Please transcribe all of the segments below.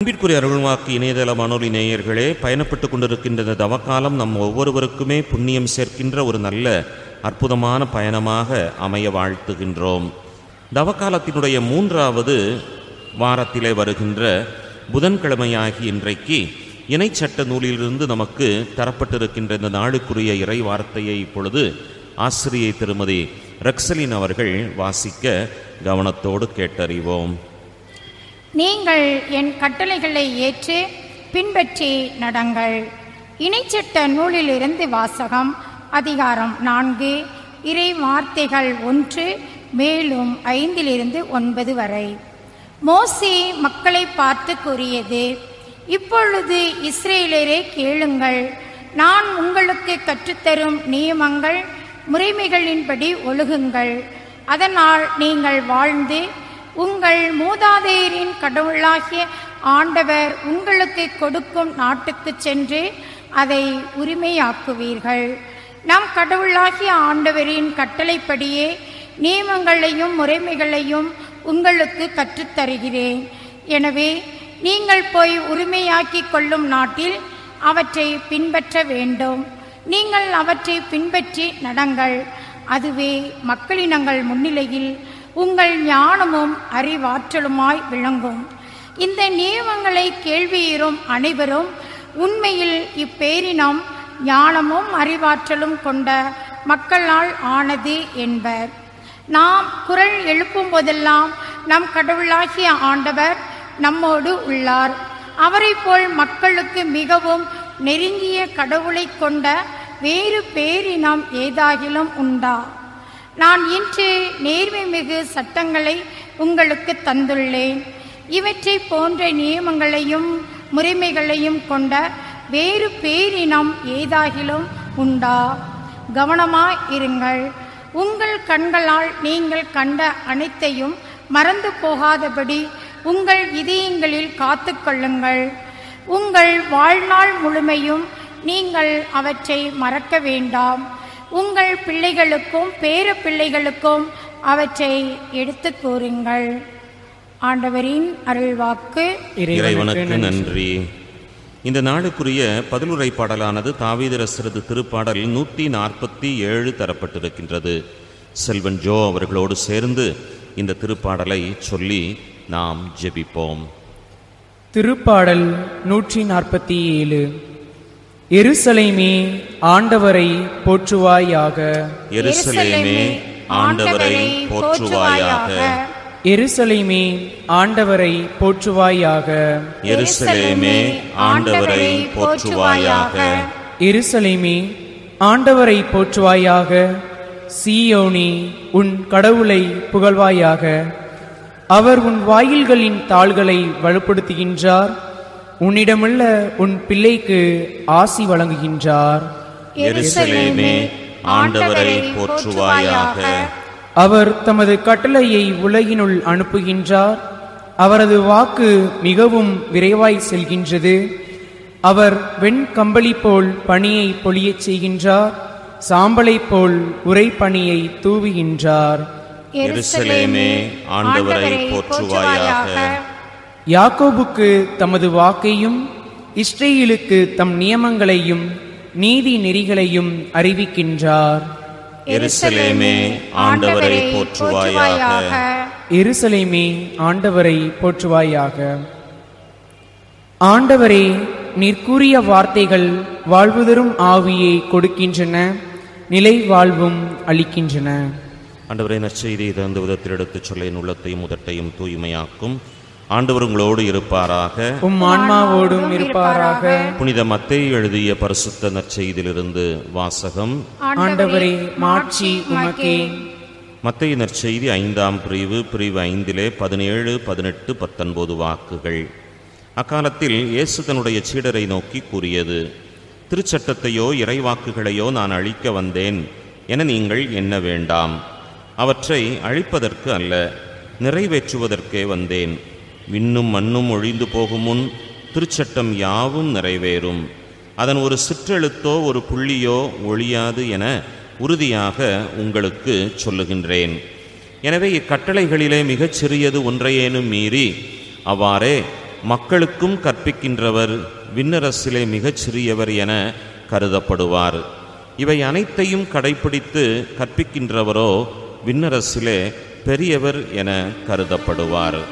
அன்பிற்குரிய அருள்வாக்கு இணையதள வானொலி நேயர்களே பயணப்பட்டுக் கொண்டிருக்கின்ற இந்த தவக்காலம் நம் ஒவ்வொருவருக்குமே புண்ணியம் சேர்க்கின்ற ஒரு நல்ல அற்புதமான பயணமாக அமைய வாழ்த்துகின்றோம் தவக்காலத்தினுடைய மூன்றாவது வாரத்திலே வருகின்ற புதன்கிழமையாகி இன்றைக்கு இணைச்சட்ட நூலிலிருந்து நமக்கு தரப்பட்டிருக்கின்ற இந்த நாளுக்குரிய இறை வார்த்தையை இப்பொழுது ஆசிரியை திருமதி ரெக்சலின் அவர்கள் வாசிக்க கவனத்தோடு கேட்டறிவோம் நீங்கள் என் கட்டளைகளை ஏற்று பின்பற்றி நடங்கள் இணைச்சட்ட நூலிலிருந்து வாசகம் அதிகாரம் நான்கு இறை வார்த்தைகள் ஒன்று மேலும் ஐந்திலிருந்து ஒன்பது வரை மோசே மக்களை பார்த்து கூறியது இப்பொழுது இஸ்ரேலரே கேளுங்கள் நான் உங்களுக்கு கற்றுத்தரும் நியமங்கள் முறைமைகளின்படி ஒழுகுங்கள் அதனால் நீங்கள் வாழ்ந்து உங்கள் மூதாதையரின் கடவுளாகிய ஆண்டவர் உங்களுக்கு கொடுக்கும் நாட்டுக்குச் சென்று அதை உரிமையாக்குவீர்கள் நம் கடவுளாகிய ஆண்டவரின் கட்டளைப்படியே நியமங்களையும் முறைமைகளையும் உங்களுக்கு கற்றுத்தருகிறேன் எனவே நீங்கள் போய் உரிமையாக்கிக் கொள்ளும் நாட்டில் அவற்றை பின்பற்ற வேண்டும் நீங்கள் அவற்றை பின்பற்றி நடங்கள் அதுவே மக்களினங்கள் முன்னிலையில் உங்கள் ஞானமும் அறிவாற்றலுமாய் விளங்கும் இந்த நியமங்களை கேள்வியுறும் அனைவரும் உண்மையில் இப்பேரினம் ஞானமும் அறிவாற்றலும் கொண்ட மக்களால் ஆனது என்பர் நாம் குரல் எழுப்பும் போதெல்லாம் நம் கடவுளாகிய ஆண்டவர் நம்மோடு உள்ளார் அவரைப் போல் மக்களுக்கு மிகவும் நெருங்கிய கடவுளை கொண்ட வேறு பேரினம் ஏதாகிலும் உண்டா நான் இன்று நேர்மை மிகு சட்டங்களை உங்களுக்கு தந்துள்ளேன் இவற்றை போன்ற நியமங்களையும் முறைமைகளையும் கொண்ட வேறு பேரினம் ஏதாகிலும் உண்டா கவனமாய் இருங்கள் உங்கள் கண்களால் நீங்கள் கண்ட அனைத்தையும் மறந்து போகாதபடி உங்கள் இதயங்களில் காத்துக்கொள்ளுங்கள் உங்கள் வாழ்நாள் முழுமையும் நீங்கள் அவற்றை மறக்க வேண்டாம் உங்கள் பிள்ளைகளுக்கும் பேர பிள்ளைகளுக்கும் அவற்றை எடுத்துக் கூறுங்கள் ஆண்டவரின் அருள்வாக்கு இறைவனுக்கு நன்றி இந்த நாளுக்குரிய பதிலுரை பாடலானது தாவீதரசரது திருப்பாடல் நூற்றி நாற்பத்தி ஏழு தரப்பட்டிருக்கின்றது செல்வன் ஜோ அவர்களோடு சேர்ந்து இந்த திருப்பாடலை சொல்லி நாம் ஜெபிப்போம் திருப்பாடல் நூற்றி நாற்பத்தி ஏழு எருசலேமே ஆண்டவரை போற்றுவாயாக எருசலேமே ஆண்டவரை போற்றுவாயாக எருசலேமே ஆண்டவரை போற்றுவாயாக எருசலேமே ஆண்டவரை போற்றுவாயாக எருசலேமே ஆண்டவரை போற்றுவாயாக சீயோனி உன் கடவுளை புகழ்வாயாக அவர் உன் வாயில்களின் தாள்களை வலுப்படுத்துகின்றார் உன்னிடமுள்ள உன் பிள்ளைக்கு ஆசி வழங்குகின்றார் எருசலேமே ஆண்டவரை போற்றுவாயாக அவர் தமது கட்டளையை உலகினுள் அனுப்புகின்றார் அவரது வாக்கு மிகவும் விரைவாய் செல்கின்றது அவர் வெண்கம்பளி போல் பனியை பொழியச் செய்கின்றார் சாம்பலைப் போல் உறைபனியை தூவுகின்றார் எருசலேமே ஆண்டவரை போற்றுவாயாக யாக்கோபுக்கு தமது வாக்கையும் இஸ்ரேலுக்கு தம் நியமங்களையும் நீதி நெறிகளையும் அறிவிக்கின்றார் எருசலேமே ஆண்டவரை போற்றுவாயாக எருசலேமே ஆண்டவரை போற்றுவாயாக ஆண்டவரே நீர் கூறிய வார்த்தைகள் வாழ்வுதரும் ஆவியை கொடுக்கின்றன நிலை வாழ்வும் அளிக்கின்றன ஆண்டவரை நற்செய்தியை தகுந்த விதத்தில் எடுத்துச் சொல்ல என் உள்ளத்தையும் உதட்டையும் தூய்மையாக்கும் ஆண்டவர் உங்களோடு இருப்பாராக உம் ஆன்மாவோடும் இருப்பாராக புனித மத்தேயு எழுதிய பரிசுத்த நற்செய்தியிலிருந்து வாசகம் ஆண்டவரே மாட்சி உமக்கே மத்தேயு நற்செய்தி ஐந்தாம் பிரிவு பிரிவு ஐந்திலே பதினேழு பதினெட்டு பத்தொன்பது வாக்குகள் அக்காலத்தில் இயேசு தன்னுடைய சீடரை நோக்கி கூறியது திருச்சட்டத்தையோ இறைவாக்குகளையோ நான் அழிக்க வந்தேன் என நீங்கள் எண்ண வேண்டாம் அவற்றை அழிப்பதற்கு அல்ல நிறைவேற்றுவதற்கே வந்தேன் விண்ணும் மண்ணும் ஒழிந்து போகும் முன் திருச்சட்டம் யாவும் நிறைவேறும் அதன் ஒரு சிற்றெழுத்தோ ஒரு புள்ளியோ ஒழியாது என உறுதியாக உங்களுக்கு சொல்லுகின்றேன் எனவே இக்கட்டளைகளிலே மிகச் சிறியது ஒன்றையேனும் மீறி அவ்வாறே மக்களுக்கும் கற்பிக்கின்றவர் விண்ணரசிலே மிகச் சிறியவர் என கருதப்படுவார் இவை அனைத்தையும் கடைப்பிடித்து கற்பிக்கின்றவரோ விண்ணரசிலே பெரியவர் என கருதப்படுவார்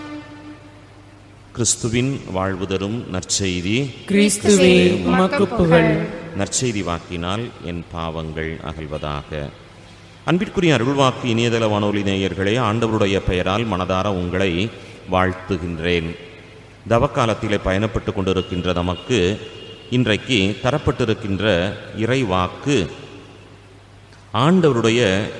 கிறிஸ்துவின் வாழ்வு தரும் நற்செய்தி கிறிஸ்துவே உமக்கு புகழ் நற்செய்தி வாக்கினால் என் பாவங்கள் அகல்வதாக அன்பிற்குரிய அருள்வாக்கு இணையதள வானொலி நேயர்களே ஆண்டவருடைய பெயரால் மனதார உங்களை வாழ்த்துகின்றேன் தவக்காலத்திலே பயணப்பட்டு கொண்டிருக்கின்ற நமக்கு இன்றைக்கு தரப்பட்டிருக்கின்ற இறைவாக்கு ஆண்டவருடைய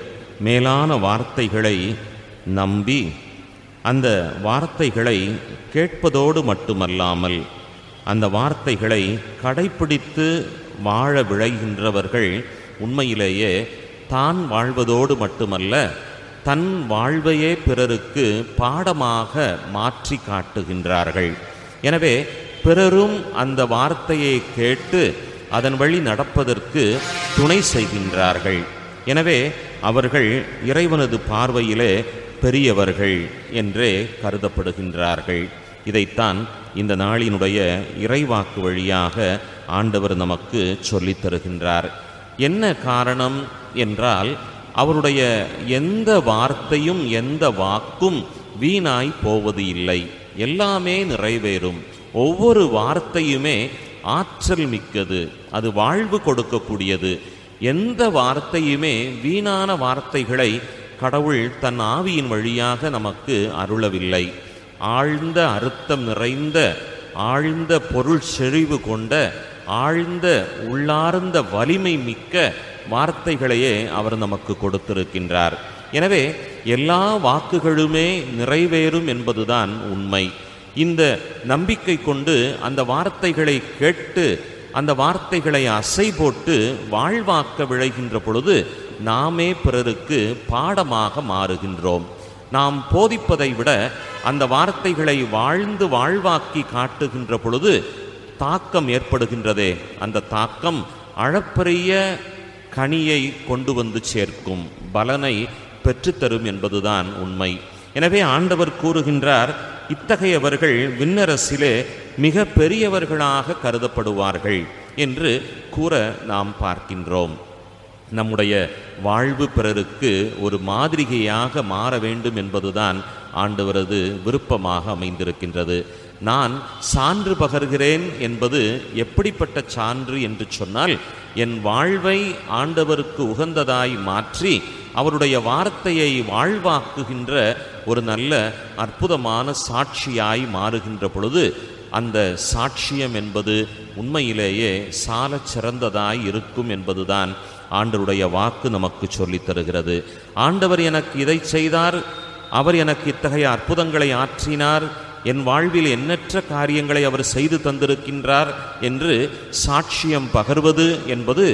மேலான வார்த்தைகளை நம்பி அந்த வார்த்தைகளை கேட்பதோடு மட்டுமல்லாமல் அந்த வார்த்தைகளை கடைப்பிடித்து வாழ விழைகின்றவர்கள் உண்மையிலேயே தான் வாழ்வதோடு மட்டுமல்ல தன் வாழ்வையே பிறருக்கு பாடமாக மாற்றி காட்டுகின்றார்கள் எனவே பிறரும் அந்த வார்த்தையை கேட்டு அதன் வழி நடப்பதற்கு துணை செய்கின்றார்கள் எனவே அவர்கள் இறைவனது பார்வையிலே பெரியவர்கள் என்றே கருதப்படுகின்றார்கள் இதைத்தான் இந்த நாளினுடைய இறைவாக்கு வழியாக ஆண்டவர் நமக்கு சொல்லித் தருகின்றார் என்ன காரணம் என்றால் அவருடைய எந்த வார்த்தையும் எந்த வாக்கும் வீணாய் போவது இல்லை எல்லாமே நிறைவேறும் ஒவ்வொரு வார்த்தையுமே ஆற்றல் மிக்கது அது வாழ்வு கொடுக்கக்கூடியது எந்த வார்த்தையுமே வீணான வார்த்தைகளை கடவுள் தன் ஆவியின் வழியாக நமக்கு அருளவில்லை ஆழ்ந்த அர்த்தம் நிறைந்த ஆழ்ந்த பொருள் செறிவு கொண்ட ஆழ்ந்த உள்ளார்ந்த வலிமை மிக்க வார்த்தைகளையே அவர் நமக்கு கொடுத்திருக்கின்றார் எனவே எல்லா வாக்குகளுமே நிறைவேறும் என்பதுதான் உண்மை இந்த நம்பிக்கை கொண்டு அந்த வார்த்தைகளை கேட்டு அந்த வார்த்தைகளை அசை போட்டு வாழ்வாக்க விழைகின்ற பொழுது நாமே பிறருக்கு பாடமாக மாறுகின்றோம் நாம் போதிப்பதை விட அந்த வார்த்தைகளை வாழ்ந்து வாழ்வாக்கி காட்டுகின்ற பொழுது தாக்கம் ஏற்படுகின்றதே அந்த தாக்கம் அளப்பரிய கனியை கொண்டு வந்து சேர்க்கும் பலனை பெற்றுத்தரும் என்பதுதான் உண்மை எனவே ஆண்டவர் கூறுகின்றார் இத்தகையவர்கள் விண்ணரசிலே மிக பெரியவர்களாக கருதப்படுவார்கள் என்று கூற நாம் பார்க்கின்றோம் நம்முடைய வாழ்வு பிறருக்கு ஒரு மாதிரிகையாக மாற வேண்டும் என்பதுதான் ஆண்டவரது விருப்பமாக அமைந்திருக்கின்றது நான் சான்று பகர்கிறேன் என்பது எப்படிப்பட்ட சான்று என்று சொன்னால் என் வாழ்வை ஆண்டவருக்கு உகந்ததாய் மாற்றி அவருடைய வார்த்தையை வாழ்வாக்குகின்ற ஒரு நல்ல அற்புதமான சாட்சியாய் மாறுகின்ற பொழுது அந்த சாட்சியம் என்பது உண்மையிலேயே சால சிறந்ததாய் இருக்கும் என்பதுதான் ஆண்டவருடைய வாக்கு நமக்கு சொல்லித் தருகிறது ஆண்டவர் எனக்கு இதை செய்தார் அவர் எனக்கு இத்தகைய அற்புதங்களை ஆற்றினார் என் வாழ்வில் எண்ணற்ற காரியங்களை அவர் செய்து தந்திருக்கின்றார் என்று சாட்சியம் பகர்வது என்பது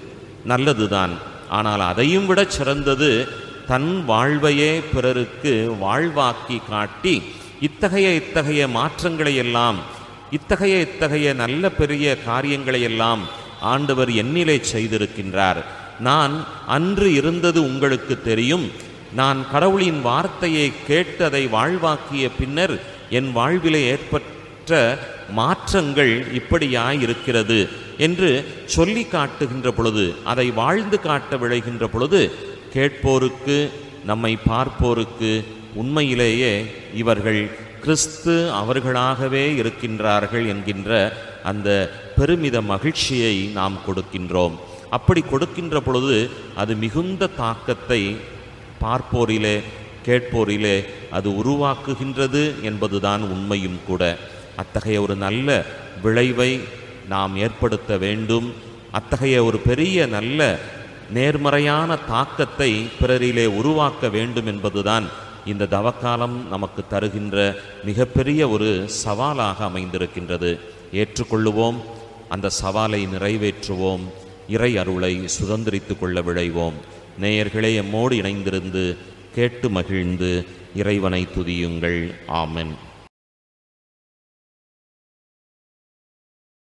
நல்லதுதான் ஆனால் அதையும் விட சிறந்தது தன் வாழ்வையே பிறருக்கு வாழ்வாக்கி காட்டி இத்தகைய இத்தகைய மாற்றங்களை எல்லாம் இத்தகைய இத்தகைய நல்ல பெரிய காரியங்களை எல்லாம் ஆண்டவர் என்னிலே செய்திருக்கின்றார் நான் அன்று இருந்தது உங்களுக்கு தெரியும் நான் கடவுளின் வார்த்தையை கேட்டு அதை வாழ்வாக்கிய பின்னர் என் வாழ்விலே ஏற்பட்ட மாற்றங்கள் இப்படியாய் இருக்கிறது என்று சொல்லி காட்டுகின்ற பொழுது அதை வாழ்ந்து காட்ட விழைகின்ற பொழுது கேட்போருக்கு நம்மை பார்ப்போருக்கு உண்மையிலேயே இவர்கள் கிறிஸ்து அவர்களாகவே இருக்கின்றார்கள் என்கின்ற அந்த பெருமித மகிழ்ச்சியை நாம் கொடுக்கின்றோம் அப்படி கொடுக்கின்ற பொழுது அது மிகுந்த தாக்கத்தை பார்ப்போரிலே கேட்போரிலே அது உருவாக்குகின்றது என்பதுதான் உண்மையும் கூட அத்தகைய ஒரு நல்ல விளைவை நாம் ஏற்படுத்த வேண்டும் அத்தகைய ஒரு பெரிய நல்ல நேர்மறையான தாக்கத்தை பிறரிலே உருவாக்க வேண்டும் என்பதுதான் இந்த தவக்காலம் நமக்கு தருகின்ற மிகப்பெரிய ஒரு சவாலாக அமைந்திருக்கின்றது ஏற்றுக்கொள்ளுவோம் அந்த சவாலை நிறைவேற்றுவோம் இறை அருளை சுதந்திரித்து கொள்ள விழைவோம் நேயர்களே எம்மோடு இணைந்திருந்து கேட்டு மகிழ்ந்து இறைவனை துதியுங்கள் ஆமென்